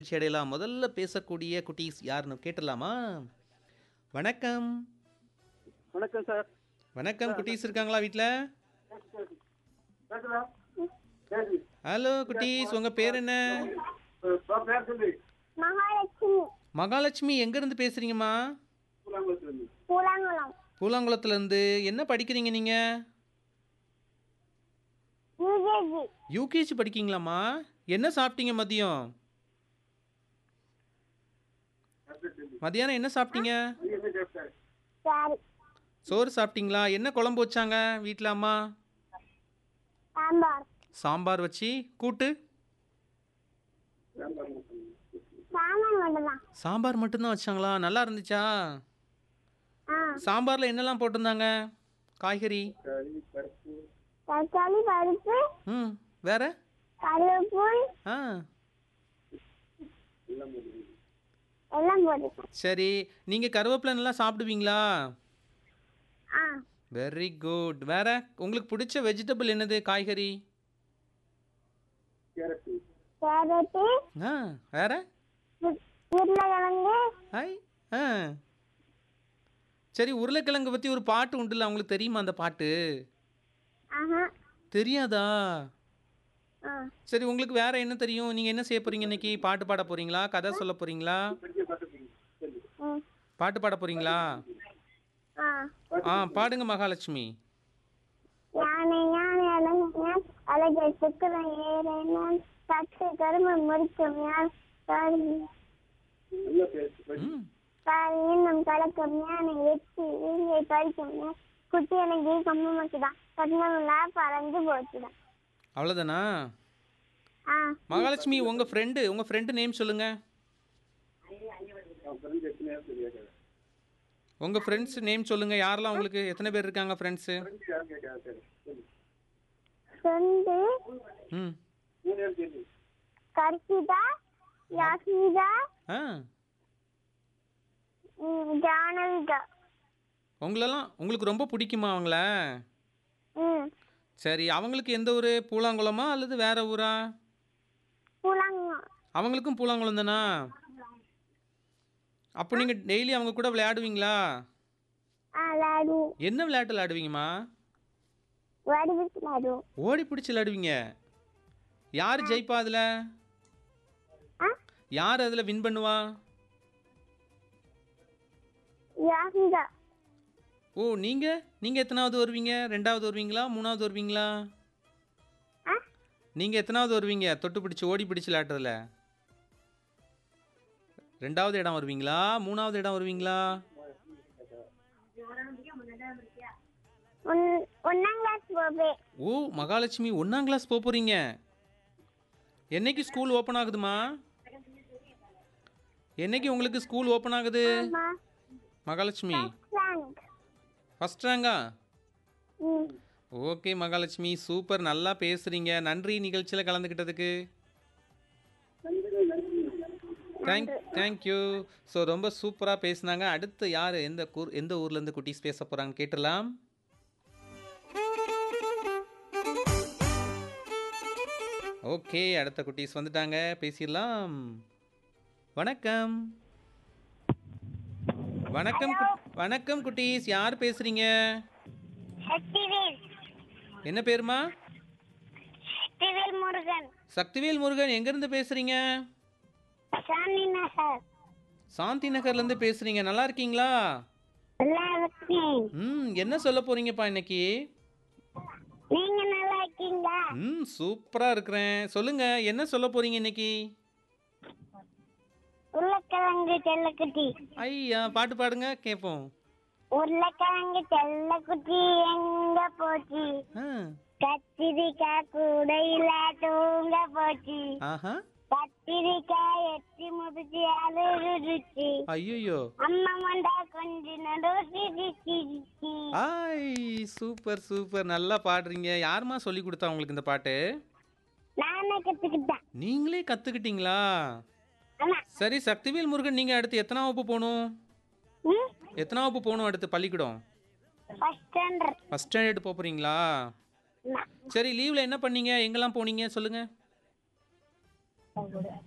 மகிழ்ச்சி அடையலாம் முதல்ல பேசக்கூடிய குட்டீஸ் யாருன்னு கேட்டுடலாமா வணக்கம் வணக்கம் சார் வணக்கம் குட்டீஸ் இருக்காங்களா வீட்டில் ஹலோ குட்டீஸ் உங்க பேர் என்ன மகாலட்சுமி மகாலட்சுமி எங்கேருந்து பேசுறீங்கம்மா பூலாங்குளம் பூலாங்குளத்துலேருந்து என்ன படிக்கிறீங்க நீங்கள் யூஜேஜி யூகேஜி படிக்கீங்களாம்மா என்ன சாப்பிட்டீங்க மதியம் மதியானம் என்ன சாப்பிட்டீங்க சரி சோறு சாப்பிட்டீங்களா என்ன குழம்பு வச்சாங்க வீட்டில் அம்மா சாம்பார் சாம்பார் வச்சு கூட்டு சாம்பார் மட்டும்தான் சாம்பார் மட்டும்தான் வச்சாங்களா நல்லா இருந்துச்சா ஆ சாம்பாரில் என்னெல்லாம் போட்டிருந்தாங்க காய்கறி தக்காளி பருப்பு ம் வேற கருவேப்பில் ஆ எல்லாம் போட்டு சரி நீங்கள் கருவேப்பிலை நல்லா சாப்பிடுவீங்களா ஆ வெரி குட் வேற உங்களுக்கு பிடிச்ச வெஜிடபிள் என்னது காய்கறி கேரட்டு ஆ வேற உரு- உருளைக்கிழங்கு ஹாய் ஆ சரி உருளைக்கிழங்கு பற்றி ஒரு பாட்டு உண்டுல்ல உங்களுக்கு தெரியுமா அந்த பாட்டு ஆஹா தெரியாதா ஆ சரி உங்களுக்கு வேற என்ன தெரியும் நீங்கள் என்ன செய்ய போறீங்க இன்னைக்கு பாட்டு பாட போறீங்களா கதை சொல்ல போறீங்களா ம் பாட்டு பாட போறீங்களா ஆ ஆ பாடுங்க மகாலட்சுமி யானை யானை அழகினான் அழகை சுக்கரன் ஏறினான் சற்று கரும்பு முறிக்கும் யான் ம் பாரு இன்னும் கலக்கும் யானை வெட்டி வீங்கை பறிக்கும் யான் குட்டி எனக்கு கம்மு மட்டும்தான் கட்டினமில்லா பறந்து போச்சுதான் அவ்வளோதானா ஆ மகாலட்சுமி உங்கள் ஃப்ரெண்டு உங்கள் ஃப்ரெண்டு நேம் சொல்லுங்க உங்கள் ஃப்ரெண்ட்ஸ் நேம் சொல்லுங்க யாரெல்லாம் உங்களுக்கு எத்தனை பேர் இருக்காங்க ஃப்ரெண்ட்ஸு சொந்து ம் கர்ஷிதா யாஸ்மிதா ஆ ம், ஜானவிகா உங்களெல்லாம் உங்களுக்கு ரொம்ப பிடிக்குமா அவங்கள ம் சரி அவங்களுக்கு எந்த ஊர் பூலாங்குளமா அல்லது வேற ஊரா புலங்கம் அவங்களுக்கும் பூலாங்குளம் தானா அப்போ நீங்கள் டெய்லி அவங்க கூட விளையாடுவீங்களா ஆ லாடு என்ன விளையாட்டு விளையாடுவீங்கம்மா வடிவுக்கு லாடு ஓடி பிடிச்சி விளையாடுவீங்க யார் ஜெயிப்பா அதில் ஆ யார் அதில் வின் பண்ணுவா யாஸ்மிதா ஓ நீங்கள் நீங்கள் எத்தனாவது வருவீங்க ரெண்டாவது வருவீங்களா மூணாவது வருவீங்களா ஆ நீங்கள் எத்தனாவது வருவீங்க தொட்டு பிடிச்சி ஓடி பிடிச்சி விளையாட்டுறதுல ரெண்டாவது இடம் வருவீங்களா மூணாவது இடம் வருவீங்களா ஒன் ஒன்னாம் கிளாஸ் போவேன் ஓ மகாலட்சுமி ஒன்றாம் கிளாஸ் போக போகிறீங்க என்னைக்கு ஸ்கூல் ஓப்பன் ஆகுதுமா என்னைக்கு உங்களுக்கு ஸ்கூல் ஓப்பன் ஆகுது ஆமா மகாலட்சுமி ரேங்க் ஃபஸ்ட் ரேங்கா ம் ஓகே மகாலட்சுமி சூப்பர் நல்லா பேசுகிறீங்க நன்றி நிகழ்ச்சியில் கலந்துக்கிட்டதுக்கு தேங்க் தேங்க்யூ ஸோ ரொம்ப சூப்பராக பேசுனாங்க அடுத்து யார் எந்த கூர் எந்த ஊர்லேருந்து குட்டீஸ் பேச போகிறாங்கன்னு கேட்டுடலாம் ஓகே அடுத்த குட்டீஸ் வந்துட்டாங்க பேசிடலாம் வணக்கம் வணக்கம் குட்- வணக்கம் குட்டீஸ் யார் பேசுகிறீங்க சக்திவேல் என்ன பேருமா சக்திவேல் முருகன் சக்திவேல் முருகன் எங்கேருந்து பேசுகிறீங்க சாமி நகர் சாந்தி நகர்லேருந்து பேசுகிறீங்க நல்லா இருக்கீங்களா எல்லாருக்கும் ம் என்ன சொல்ல போகிறீங்கப்பா இன்னைக்கு நீங்க நல்லா இருக்கீங்களா ம் சூப்பராக இருக்கிறேன் சொல்லுங்கள் என்ன சொல்ல போகிறீங்க இன்னைக்கு உருளைக்கிழங்கு செல்லக்குட்டி ஐயா பாட்டு பாடுங்க கேட்போம் உருளைக்கிழங்கு செல்லக்குட்டி எங்க போச்சு ஆ கத்திரிக்காய் கூடையில தூங்க போச்சு ஆஹா கத்திரிக்காய் எட்டி முதிச்சு அழுதுச்சு ஐயோ அம்மா மண்டா கொஞ்சம் நடுச்சி ஆய் சூப்பர் சூப்பர் நல்லா பாடுறீங்க யாரும்மா சொல்லி கொடுத்தா உங்களுக்கு இந்த பாட்டு நானே கத்துக்கிட்டேன் நீங்களே கற்றுக்கிட்டீங்களா ஆமா சரி சக்திவேல் முருகன் நீங்கள் அடுத்து எத்தனை வகுப்பு போகணும் ம் எத்தனை வகுப்பு போகணும் அடுத்து பள்ளிக்கூடம் ஃபர்ஸ்ட் ஸ்டாண்டர்ட் ஃபஸ்ட் ஸ்டாண்டர்ட் போக போகிறீங்களா சரி லீவில் என்ன பண்ணீங்க எங்கெல்லாம் போனீங்க சொல்லுங்கள்